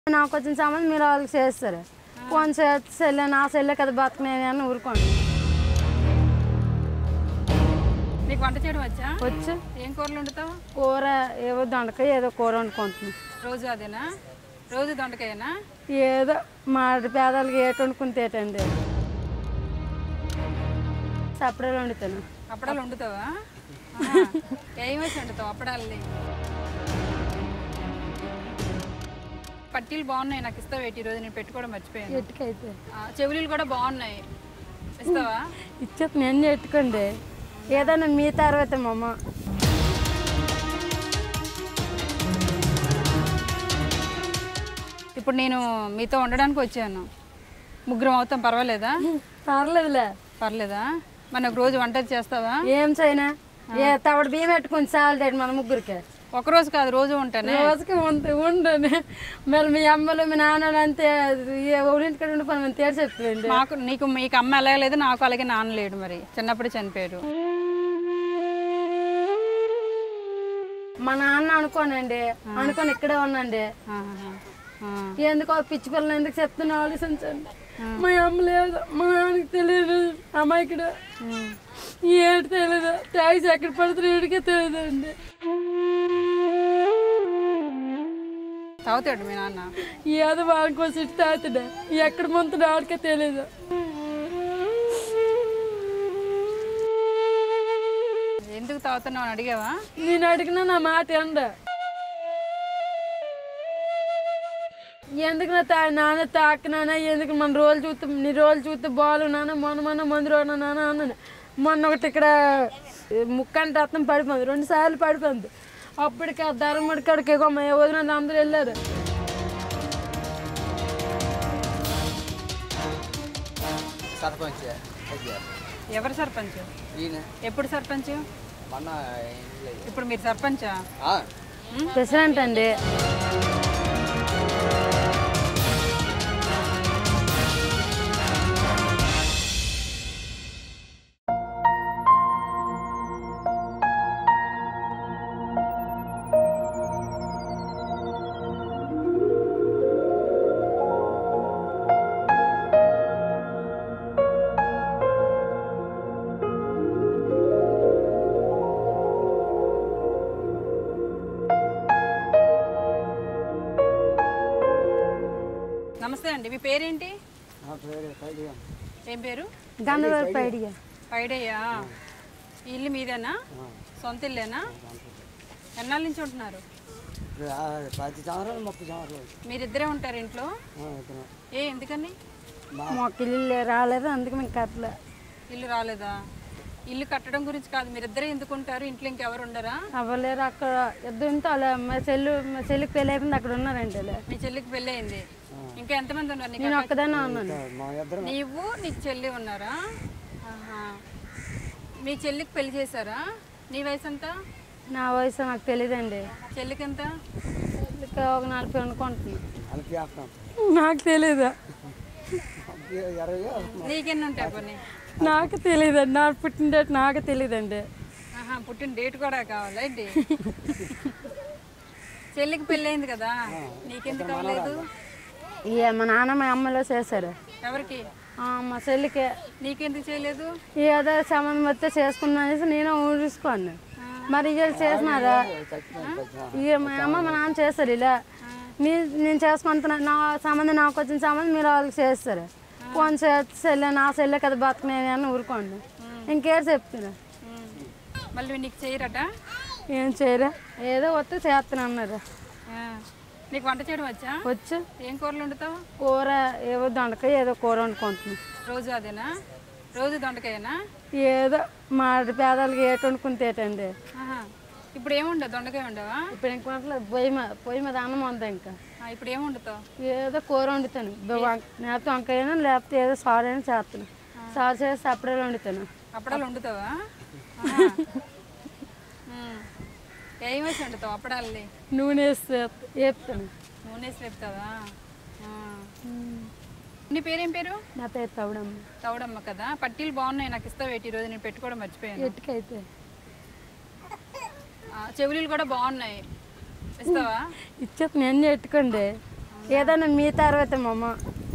నాకు వచ్చిన సంబంధం మీరు వాళ్ళకి చేస్తారు ఫోన్ సెల్లే నా సెల్లే కదా బతకనేది అని ఊరుకోండి నీకు వంట చేయడం వచ్చా వచ్చి ఏం కూరలు వండుతావు కూర ఏవో దొండకాయ ఏదో కూర వండుకుంటున్నాం రోజు అదేనా రోజు దొండకాయనా ఏదో మా పేదలకి ఏటి వండుకుని తేటండి సపరేట్ వండుతాను అప్పడాలు వండుతావా ఆహా. ఏం వేసి వండుతావు అప్పడాలని పట్టీలు బాగున్నాయి నాకు ఇస్తావు ఏంటి ఈరోజు నేను పెట్టుకోవడం మర్చిపోయాను ఎట్టుకైతే ఆ, చెవులీలు కూడా బాగున్నాయి ఇస్తావా ఇచ్చేది నేను ఎట్టుకోండి ఏదైనా మీ తర్వాత మా అమ్మ ఇప్పుడు నేను మీతో ఉండడానికి వచ్చాను ముగ్గురం అవుతాం పర్వాలేదా పర్లేదులే పర్లేదా మన ఒక రోజు వంట చేస్తావా ఏం చేయనా ఏ తవడ బియ్యం పెట్టుకుని చాలు మన ముగ్గురికి ఒక రోజు కాదు రోజు ఉంటానే రోజుకి ఉంటే ఉండని మరి మీ అమ్మలు మీ నాన్నలు అంతే ఊరింటికి ఉండిపోయి మనం తేరు చెప్తుంది మాకు నీకు మీకు అమ్మ అలాగే లేదు నాకు అలాగే నాన్న లేడు మరి చిన్నప్పుడు చనిపోయారు మా నాన్న అనుకోనండి అనుకొని ఇక్కడే ఉన్నాండి ఆహాహా. ఆ. ఎందుకో పిచ్చి పిల్లలు ఎందుకు చెప్తున్నా ఆలోచించండి మా అమ్మ లేదు మా నాన్నకి తెలియదు అమ్మాయికి ఏడు తెలియదు ట్యాక్స్ ఎక్కడ పడుతుంది ఏడికే తెలియదు అండి తాగుతాడు మీ నాన్న ఏదో వాళ్ళకి వచ్చి తాగుతుండే ఎక్కడ ముందు ఆడికే తెలియదు ఎందుకు తాగుతున్నావు అని అడిగావా నేను అడిగినా నా మాట ఎండ ఎందుకు నా తా నాన్న తాకినానా ఎందుకు మన రోజు చూస్తే నీ రోజు చూస్తే బాలు నాన్న మొన్న మొన్న మందు రోనా నాన్న అన్నాను మొన్న ఒకటి ఇక్కడ ముక్కంటి రత్నం పడిపోయింది రెండు సార్లు పడిపోయింది అప్పటికి ఆ ధర్మడి కాడికి ఎగో మా వదిన అందరూ వెళ్ళారు సర్పంచ్ అయ్యా. ఎవరు సర్పంచ్ ఈయన ఎప్పుడు సర్పంచ్ మొన్న ఇంట్లో ఇప్పుడు మీరు సర్పంచా ఆ, ప్రెసిడెంట్ అండి నమస్తే అండి మీ పేరేంటి నా పేరు పైడిగా. ఏం పేరు గంధవరపు ఐడియా పైడయ్యా ఈ ఇల్లు మీదేనా సొంత ఇల్లేనా ఎన్నాళ్ళ నుంచి ఉంటున్నారు ఇప్పుడు ఆ పది సంవత్సరాలు ముప్పై సంవత్సరాలు మీరిద్దరే ఉంటారు ఇంట్లో ఆ, ఇక్కడ. ఏ ఎందుకని మొక్కలు రాలేదు అందుకు మేము కట్టలే ఇల్లు రాలేదా ఇల్లు కట్టడం గురించి కాదు మీరిద్దరే ఎందుకు ఉంటారు ఇంట్లో ఇంకెవరు ఉండరా అవ్వలేరు అక్కడ ఇద్దరితో అలా మా చెల్లు మా చెల్లికి పెళ్ళి అయిపోయింది అక్కడ ఉన్నారండి అలా మీ చెల్లికి పెళ్ళి అయింది ఇంకా ఎంతమంది ఉన్నారు నీకు నేను ఒక్కదానే ఉన్నాను మా ఇద్దరు నీవు నీ చెల్లి ఉన్నారా ఆహా. మీ చెల్లికి పెళ్లి చేశారా నీ వయసు ఎంత నా వయసు నాకు తెలియదండి చెల్లికి ఎంత ఇంకా ఒక నలభై అనుకుంటున్నాను నలభై వేస్తాం నాకు తెలీదు ఇరవై నీకెన్ని ఉంటాయి కొన్ని నాకు తెలియదండి నాకు పుట్టిన డేట్ నాకు తెలియదండి ఆహా పుట్టిన డేట్ కూడా కావాలా ఏంటి చెల్లికి పెళ్ళి అయింది కదా నీకెందుకు అవ్వలేదు ఇక మా నాన్న మా అమ్మలో చేశారు ఎవరికి ఆ, మా చెల్లికి నీకెందుకు చేయలేదు ఏదో సంబంధం వస్తే చేసుకున్నా అనేసి నేను ఊరిసుకోను మరి వీళ్ళు చేసినారా ఇక మా అమ్మ మా నాన్న చేస్తారు ఇలా నీ నేను చేసుకుంటున్నా నా సంబంధం నాకు వచ్చిన సంబంధం మీరు వాళ్ళకి చేస్తారు ఫోన్ సెల్లే నా సెల్లే కదా బతకనేది అని ఊరుకోండి ఇంకేం చెప్తున్నా ఉమ్. మళ్ళీ నీకు చేయరట ఏం చేయరా ఏదో వస్తే చేస్తాను అన్నారు ఆ. నీకు వంట చేయడం వచ్చా వచ్చి ఏం కూరలు వండుతావు కూర ఏవో దొండకాయ ఏదో కూర వండుకుంటున్నాం రోజు అదేనా రోజు దొండకాయనా ఏదో మా పేదలకి ఏటి వండుకుని తేటండి ఆహా. ఇప్పుడు ఏముండవు దొండకాయ ఉండవా ఇప్పుడు ఇంక వంటలేదు పొయ్యి మీద పొయ్యి మీద అన్నం ఉంది ఇంకా ఆ, ఇప్పుడు ఏం వండుతావు ఏదో కూర వండుతాను లేకపోతే వంకాయనా లేకపోతే ఏదో సారు అయినా చేస్తాను సారు చేసి అప్పుడే వండుతాను అప్పడాలు వండుతావా ఆహా. ఉమ్. ఏం వేసి వండుతావు అప్పడాలని నూనె వేసి వేపుతాను నూనె వేసి వేపుతావా ఆ. నీ పేరేం పేరు నా పేరు తవడమ్మ తౌడమ్మ కదా పట్టీలు బాగున్నాయి నాకు ఇస్తావు ఏంటి ఈరోజు నేను పెట్టుకోవడం మర్చిపోయాను ఎట్టుకైతే ఆ, చెవులీలు కూడా బాగున్నాయి ఇస్తావా ఇచ్చేది నేను ఎట్టుకోండి ఆ, ఏదైనా మీ తర్వాత మా అమ్మ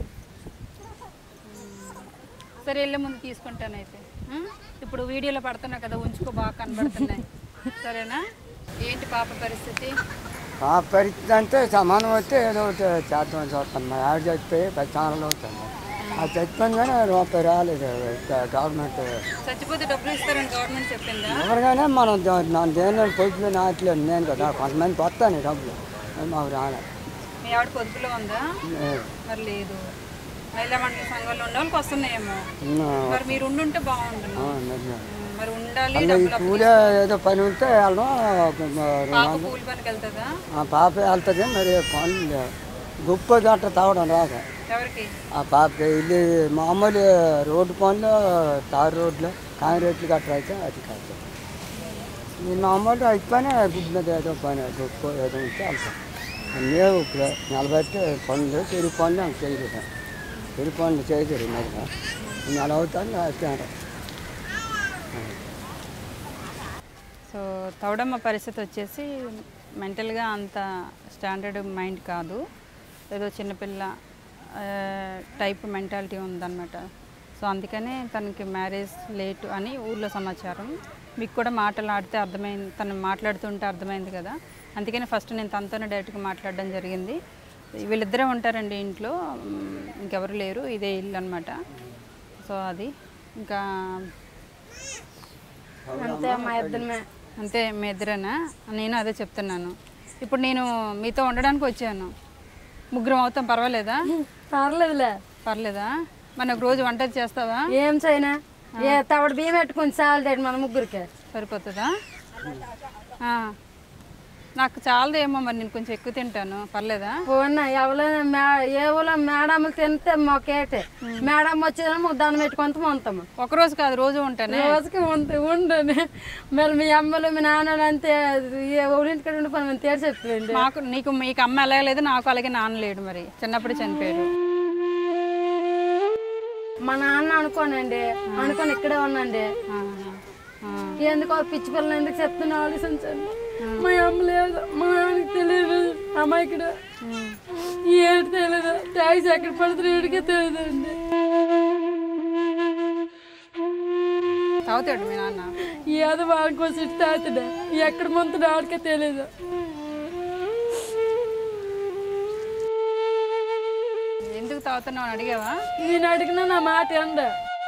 సరే వెళ్ళే ముందు తీసుకుంటాను అయితే ఆ? ఇప్పుడు వీడియోలో పడుతున్నా కదా ఉంచుకో బాగా కనబడుతున్నాయి సరేనా ఏంటి పాప పరిస్థితి ఆ పరిస్థితి అంటే సమానం వస్తే ఏదో ఒకటి చేద్దామని చూస్తాను మా ఆవిడ చచ్చిపోయి పది సంవత్సరాలు అవుతుంది ఆ చచ్చిపోయింది కానీ రూపాయి రాలేదు గవర్నమెంట్ చచ్చిపోతే డబ్బులు ఇస్తారని గవర్నమెంట్ చెప్పిందా ఎవరికైనా మనం దే- నా దేని పొద్దులో నాట్లేదు నేను కదా కొంతమంది వస్తాను డబ్బులు అది మాకు రాలే మీ ఆవిడ పొదుపులో ఉందా లేదు. మరి లేదు మహిళా మండలి సంఘంలో ఉన్న వాళ్ళకి వస్తున్నాయేమో ఉన్న- మరి మీరు ఉండుంటే బాగుంటుంది ఆ, నిజమే. మరి ఉండాలి మళ్ళీ ఈ డబ్బులు అప్పు- కూలే ఏదో పని ఉంటే వెళ్ళడం మరి పాప కూలి పనికి వెళ్తుందా ఆ పాప వెళ్తుంది మరి పనులు లేవు. గుప్ప గట్ట తాగడం రాక ఎవరికి ఆ పాపకి ఇల్లు మామూలు రోడ్డు పనులు తారు రోడ్లు కాంక్రీట్లు గట్ర అయితే అది కాదు ఈ మామూలు అయితే పని గుడ్డ మీద ఏదో పని గుప్ప ఏదో ఉంటే వెళ్తాం లేవు ఇప్పుడు నిలబెట్టి పనులు తిరిగి పనులు అంత చేయలేదు తిరిగి పనులు చేయదు మరి నెల అవుతాను అంటారు సో తౌడమ్మ పరిస్థితి వచ్చేసి మెంటల్గా అంత స్టాండర్డ్ మైండ్ కాదు ఏదో చిన్నపిల్ల టైప్ మెంటాలిటీ ఉందన్నమాట సో అందుకనే తనకి మ్యారేజ్ లేట్ అని ఊర్లో సమాచారం మీకు కూడా మాటలు ఆడితే అర్థమైంది తను మాట్లాడుతుంటే అర్థమైంది కదా అందుకని ఫస్ట్ నేను తనతోనే డైరెక్ట్గా మాట్లాడడం జరిగింది వీళ్ళిద్దరే ఉంటారండి ఇంట్లో మ్, ఇంకెవరు లేరు ఇదే ఇల్లు అనమాట సో అది ఇంకా అంతే మా ఇద్దరమే అంతే మీ ఇద్దరేనా నేను అదే చెప్తున్నాను ఇప్పుడు నేను మీతో ఉండడానికి వచ్చాను ముగ్గురం అవుతాం పర్వాలేదా పర్లేదులే పర్లేదా మన ఒక రోజు వంట చేస్తావా ఏం చేయనా ఏ తవడ బియ్యం పెట్టుకుని చాలు మన ముగ్గురికి సరిపోతుందా ఆ. నాకు చాలదేమో మరి నేను కొంచెం ఎక్కువ తింటాను పర్లేదా పోన్నా ఎవరైనా మే ఏ ఊళ్ళో మేడమ్లు తింటే మాకేటే మేడం వచ్చేదాన్ని మాకు దండం పెట్టుకుంటూ ఉంటాము ఒక రోజు కాదు రోజు ఉంటానే రోజుకి ఉంటే ఉండని మరి మీ అమ్మలు మీ నాన్నలు అంతే ఏ ఊరింటికి ఉండిపోయి మేము తేరు చెప్పింది మాకు నీకు మీకు అమ్మ అలాగే లేదు నాకు అలాగే నాన్న లేడు మరి చిన్నప్పుడు చనిపోయాడు మా నాన్న అనుకోనండి అనుకొని ఇక్కడే ఉన్నాండి ఆ, ఆ. ఎందుకో పిచ్చి పిల్లలు ఎందుకు చెప్తున్నా ఆలోచించండి మా అమ్మ లేదు మా ఆయనకి తెలియదు అమ్మాయికి ఏడు తెలియదు ట్యాక్స్ ఎక్కడ పడుతుంది ఏడికే తెలియదు అండి తాగుతాడు మీ నాన్న ఏదో వాళ్ళకో సిట్ తాగుతాడు ఎక్కడ ముందు ఆడికే తెలియదు ఎందుకు తాగుతున్నావు అని అడిగావా నేను అడిగినా నా మాట ఎండ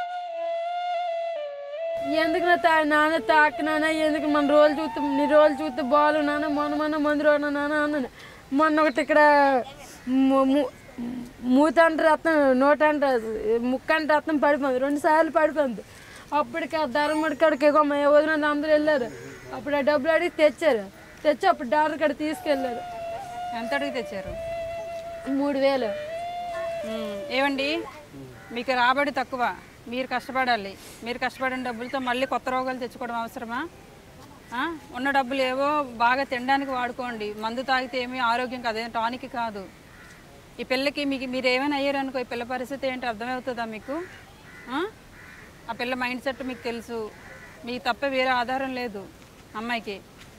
ఎందుకు నా తా నాన్న తాకినానా ఎందుకు మన రోజులు చూస్తే నీ రోజులు చూస్తే బాలు నాన్న మొన్న మొన్న మందు రోజు నాన్న అన్నాను మొన్న ఒకటి ఇక్కడ ము- ము- మూతంట రత్నం నోటంట ముక్కంట రత్నం పడిపోయింది రెండు సార్లు పడిపోయింది అప్పటికి ఆ ధర్మడి కాడికి ఎగో మా వదిన అందరూ వెళ్ళారు అప్పుడు ఆ డబ్బులు అడిగి తెచ్చారు తెచ్చి అప్పుడు డాక్టర్ కాడ తీసుకెళ్ళారు ఎంత అడిగి తెచ్చారు మూడు వేలు ఉమ్, ఏమండి మీకు రాబడి తక్కువ మీరు కష్టపడాలి మీరు కష్టపడిన డబ్బులతో మళ్ళీ కొత్త రోగాలు తెచ్చుకోవడం అవసరమా ఆ? ఉన్న డబ్బులు ఏవో బాగా తినడానికి వాడుకోండి మందు తాగితే ఏమీ ఆరోగ్యం కాదు ఏం టానిక్ కాదు ఈ పిల్లకి మీకు మీరు ఏమైనా అయ్యారనుకో ఈ పిల్ల పరిస్థితి ఏంటో అర్థమవుతుందా మీకు ఆ? ఆ పిల్ల మైండ్ సెట్ మీకు తెలుసు మీకు తప్ప వేరే ఆధారం లేదు అమ్మాయికి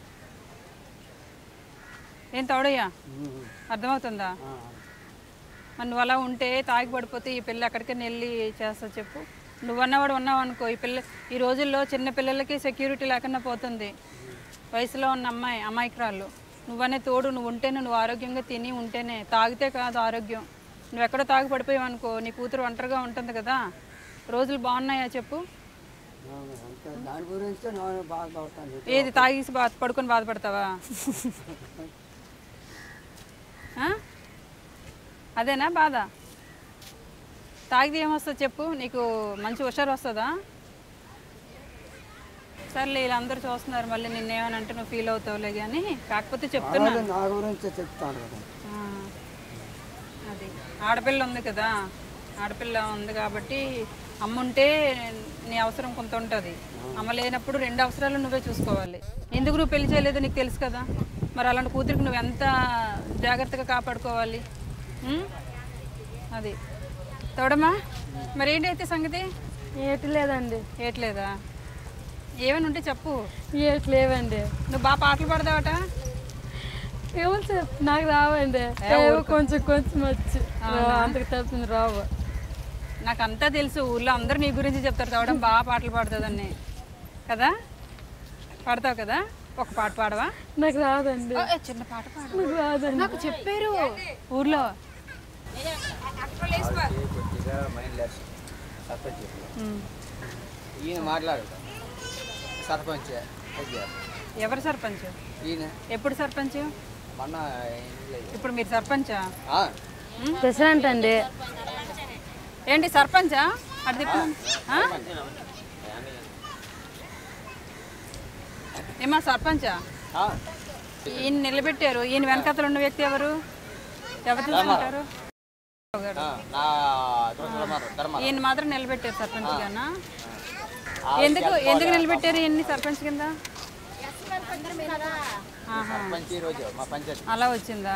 ఏం తోడయ్యా అర్థమవుతుందా మరి నువ్వు అలా ఉంటే తాగి పడిపోతే ఈ పిల్ల ఎక్కడికైనా వెళ్ళి చేస్తా చెప్పు నువ్వు అన్నవాడు ఉన్నావు అనుకో ఈ పిల్ల ఈ రోజుల్లో చిన్న పిల్లలకి సెక్యూరిటీ లేకుండా పోతుంది వయసులో ఉన్న అమ్మాయి అమాయకురాలు నువ్వనే తోడు నువ్వు ఉంటేనే నువ్వు ఆరోగ్యంగా తిని ఉంటేనే తాగితే కాదు ఆరోగ్యం నువ్వు ఎక్కడో తాగి పడిపోయావు అనుకో నీ కూతురు ఒంటరిగా ఉంటుంది కదా రోజులు బాగున్నాయా చెప్పు అంతే దాని గురించి నేను బాధపడతాను ఏది తాగేసి బాధ పడుకొని బాధపడతావా ఆ? అదేనా బాధ తాగితే ఏమొస్తుంది చెప్పు నీకు మంచి హుషారు వస్తుందా సర్లే వీళ్ళందరూ చూస్తున్నారు మళ్ళీ నిన్నేమని అంటే నువ్వు ఫీల్ అవుతావులే కానీ కాకపోతే చెప్తున్నా వాళ్ళు నా గురించి చెప్తాను కదా ఆ, అది ఆడపిల్ల ఉంది కదా ఆడపిల్ల ఉంది కాబట్టి అమ్మ ఉంటే నీ అవసరం కొంత ఉంటుంది అమ్మ లేనప్పుడు రెండు అవసరాలు నువ్వే చూసుకోవాలి ఎందుకు నువ్వు పెళ్లి చేయలేదో నీకు తెలుసు కదా మరి అలాంటి కూతురికి నువ్వు ఎంత జాగ్రత్తగా కాపాడుకోవాలి ఉం? అది తోడమ్మా మరి ఏంటైతే సంగతి ఏటి లేదండి ఏట్లేదా ఏమైనా ఉంటే చెప్పు ఏటి లేవండి నువ్వు బాగా పాటలు పాడతావట ఏమో చెప్ నాకు రావండి ఏవో కొంచెం కొంచెం వచ్చి అంతకు తప్పింది రావు నాకు అంతా తెలుసు ఊర్లో అందరూ నీ గురించి చెప్తారు తవడం బాగా పాటలు పాడుతుందని కదా పాడతావు కదా ఒక పాట పాడవా నాకు రాదండి ఓ, ఏ, చిన్న పాట పాడు నాకు రాదండి నాకు చెప్పారు ఊర్లో కొద్దిగా మైండ్ లెస్ సర్పంచ్ ఉమ్. ఈయన మాట్లాడు సర్పంచ్ అయ్యా ఎవరు సర్పంచ్ ఈయన ఎప్పుడు సర్పంచ్ మొన్న ఇంట్లో ఇప్పుడు మీరు సర్పంచా ఆ, ప్రెసిడెంట్ అండి ఏంటి సర్పంచా అటు తిప్పు. ఆ? ఏమా సర్పంచా ఆ, ఈయన నిలబెట్టారు ఈయన వెనకతలు ఉన్న వ్యక్తి ఎవరు ఎవరు చూసుకుంటారు ఆ, నా ధర్మ ధర్మ ఈయన మాత్రం నిలబెట్టారు సర్పంచ్ గానా ఎందుకు ఎందుకు నిలబెట్టారు ఈయన్ని సర్పంచ్ కింద ఆహా. సర్పంచ్ ఈ రోజు మా పంచాయతీ అలా వచ్చిందా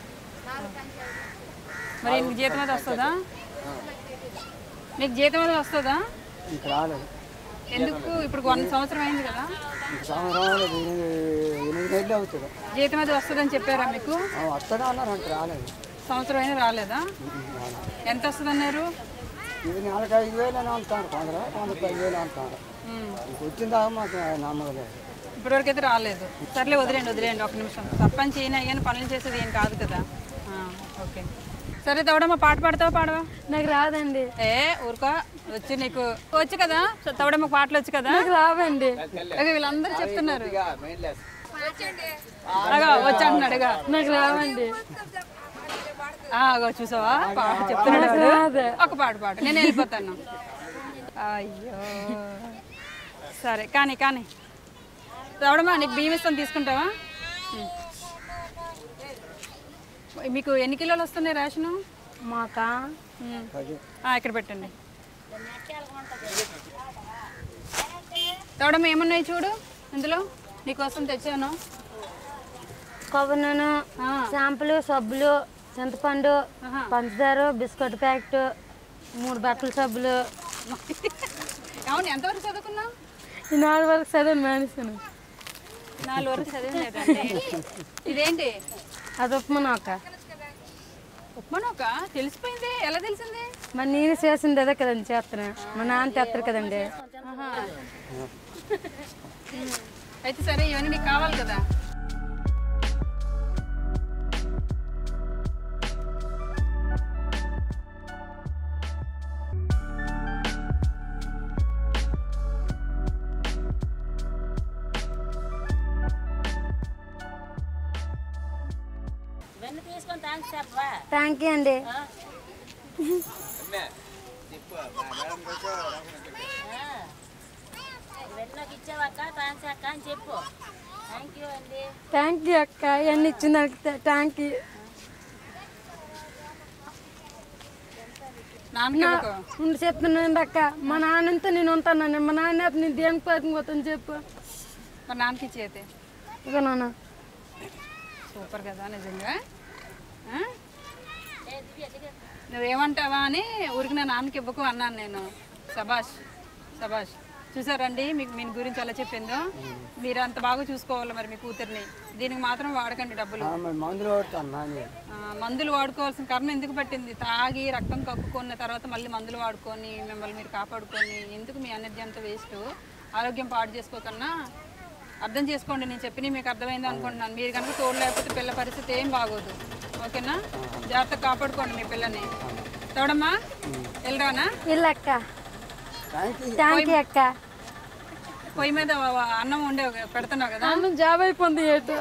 మరి నీకు జీతం అది వస్తుందా నీకు జీతం అది వస్తుందా ఇంక రాలేదు ఎందుకు ఇప్పుడు వన్ సంవత్సరం అయింది కదా ఇంక సంవత్సరం ఎనిమిది ఎనిమిది నెలలు అవుతుంది జీతం అది వస్తుందని చెప్పారా మీకు ఆ, వస్తానే అన్నారు అంటే రాలేదు సంవత్సరం అయినా రాలేదా రాలేదు. ఎంత వస్తుంది అన్నారు ఇది నెలకు ఐదు వేలు అని అంటారు కొందరు కొందరు పది వేలు అంటారు ఇంక వచ్చిందా మాకు నమ్మకం లేదు ఇప్పటివరకు అయితే రాలేదు సర్లే వదిలేండి వదిలేండి ఒక నిమిషం సర్పంచ్ ఈయన అయ్యాను పనులు చేసేది ఏం కాదు కదా ఆ, ఓకే సరే తవడమ్మా పాట పాడతావా పాడవా నాకు రాదండి ఏ ఊరుకో వచ్చి నీకు వచ్చు కదా తవడమ్మ పాటలు వచ్చు కదా నాకు రావండి ఓకే, వీళ్ళందరూ చెప్తున్నారు ఇక మైండ్ లెస్ అగా వచ్చి అంటున్నాడుగా నాకు రావండి ఆ, అగో చూసావా పాట చెప్తున్నాడు వాడు. రాదు. ఒక పాట పాట నేను వెళ్ళిపోతాను అయ్యో సరే కానీ కానీ రావడమా నీకు బియ్యం ఇస్తాను తీసుకుంటావా ఉం. మీకు ఎన్ని కిలోలు వస్తున్నాయి రేషను మాకా ఉం. అది ఆ, ఇక్కడ పెట్టండి రావడం ఏమున్నాయి చూడు ఇందులో నీకోసం తెచ్చాను కొబ్బరి నూనె ఆ. షాంపులు సబ్బులు చింతపండు ఆహా. పంచదార బిస్కెట్ ప్యాకెట్ మూడు బట్టల సబ్బులు అవును ఎంతవరకు చదువుకున్నావు ఈ నాలుగు వరకు చదివాను మానేసాను నాలుగు వరకు చదివిందండి ఇదేంటి అది ఉప్మా నాక ఉప్మానోక తెలిసిపోయింది ఎలా తెలిసింది మరి నేను చేసింది అదే కదండి చేస్తున్నా మా నాన్న తెస్తారు కదండి ఆహా. అయితే సరే ఇవన్నీ నీకు కావాలి కదా థ్యాంక్ యూ అండి వెన్నోకి ఇచ్చావక్క థ్యాంక్స్ అక్క అని చెప్పు థ్యాంక్ యూ అండి థ్యాంక్ యూ అక్క ఇవన్నీ ఇచ్చిన దానికి థ్యాంక్ యూ నాన్నకి ఇవ్వకు. ఉండి చెప్తున్నాను అక్క మా నాన్నతో నేను ఉంటానండి మా నాన్న నేను దేనికి పార్కింగ్ పోతాను చెప్పు మరి నాన్నకి ఇచ్చేది ఇక నాన్న సూపర్ కదా నిజంగా ఆ? నువ్వేమంటావా అని ఊరికి నా నాన్నకి ఇవ్వకు అన్నాను నేను సబాష్ సబాష్ చూసారండి మీకు మీ గురించి ఎలా చెప్పిందో మీరు అంత బాగా చూసుకోవాలి మరి మీ కూతుర్ని దీనికి మాత్రం వాడకండి డబ్బులు ఆ, మరి మందులు కొడతాను నాని ఆ, మందులు వాడుకోవాల్సిన కారణం ఎందుకు పట్టింది తాగి రక్తం కక్కుకున్న తర్వాత మళ్ళీ మందులు వాడుకొని మిమ్మల్ని మీరు కాపాడుకొని ఎందుకు మీ ఎనర్జీ అంతా వేస్ట్ ఆరోగ్యం పాడు చేసుకోకన్నా అర్థం చేసుకోండి నేను చెప్పినవి మీకు అర్థమైంది అనుకుంటున్నాను మీరు కనుక తోడు లేకపోతే పిల్ల పరిస్థితి ఏం బాగోదు ఓకేనా జాగ్రత్తగా కాపాడుకోండి మీ పిల్లని తోడమ్మా వెళ్ళరానా ఇల్లు అక్క థ్యాంక్ యూ థ్యాంక్ యూ అక్క పొయ్యి మీద వ- వ- అన్నం ఉండే పెడుతున్నావు కదా అన్నం జాబ్ అయిపోయింది ఏటు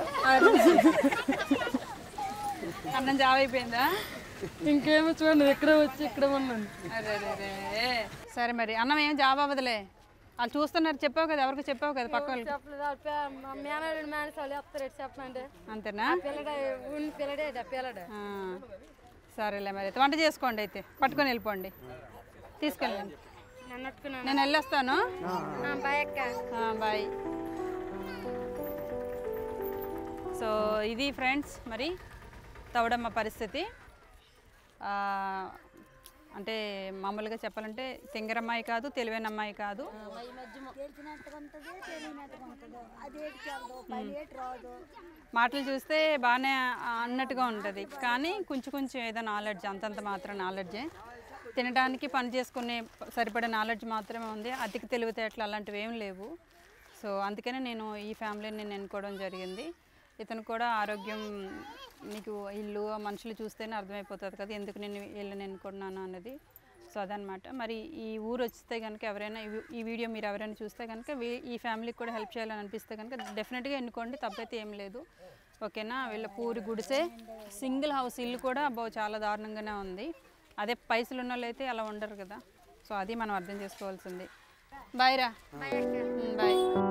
అన్నం జావ అయిపోయిందా ఇంకేమో చూడండి ఇక్కడ వచ్చి ఇక్కడ ఉన్నాను అరే అరే అరే సరే మరి అన్నం ఏం జాబ్ అవ్వదులే వాళ్ళు చూస్తున్నారు చెప్పావు కదా ఎవరికి చెప్పావు కదా పక్క వాళ్ళకి చెప్పలేదు వాళ్ళ పే- మా మేనల్లుడు మేనేజ్ వాళ్ళు చెప్తారు ఎటు చెప్పండి అంతేనా పిల్లడే ఉన్న పిల్లడే పిల్లడే ఆ, సరేలే మరి అయితే వంట చేసుకోండి అయితే పట్టుకొని వెళ్ళిపోండి తీసుకెళ్ళండి నన్ను అట్టుకున్నాను నేను వెళ్ళొస్తాను బాయ్ అక్క ఆ, బాయ్ సో ఇది ఫ్రెండ్స్ మరి తవడమ్మ పరిస్థితి ఆ, అంటే మామూలుగా చెప్పాలంటే తింగరమ్మాయి కాదు తెలివైన అమ్మాయి కాదు తెలిసినట్టుగా ఉంటుంది తెలియనట్టుగా ఉంటుంది అది ఏటికి వెళ్దు పని ఏటి రాదు మాటలు చూస్తే బాగానే అన్నట్టుగా ఉంటుంది కానీ కొంచెం కొంచెం ఏదో నాలెడ్జ్ అంతంత మాత్రం నాలెడ్జే తినడానికి పని చేసుకునే సరిపడే నాలెడ్జ్ మాత్రమే ఉంది అతికి తెలివితేటలు అలాంటివి ఏం లేవు సో అందుకనే నేను ఈ ఫ్యామిలీని నేను ఎన్నుకోవడం జరిగింది ఇతను కూడా ఆరోగ్యం నీకు ఇల్లు మనుషులు చూస్తేనే అర్థమైపోతుంది కదా ఎందుకు నేను వీళ్ళని ఎన్నుకున్నాను అన్నది సో అదనమాట మరి ఈ ఊరు వస్తే కనుక ఎవరైనా ఈ వీ- ఈ వీడియో మీరు ఎవరైనా చూస్తే కనుక వీ- ఈ ఫ్యామిలీకి కూడా హెల్ప్ చేయాలని అనిపిస్తే కనుక డెఫినెట్గా ఎన్నుకోండి తప్పైతే ఏం లేదు ఓకేనా వీళ్ళ పూరి గుడిసే సింగిల్ హౌస్ ఇల్లు కూడా అబ్బో చాలా దారుణంగానే ఉంది అదే పైసలు ఉన్న వాళ్ళు అయితే అలా ఉండరు కదా సో అది మనం అర్థం చేసుకోవాల్సింది బాయ్ రా బాయ్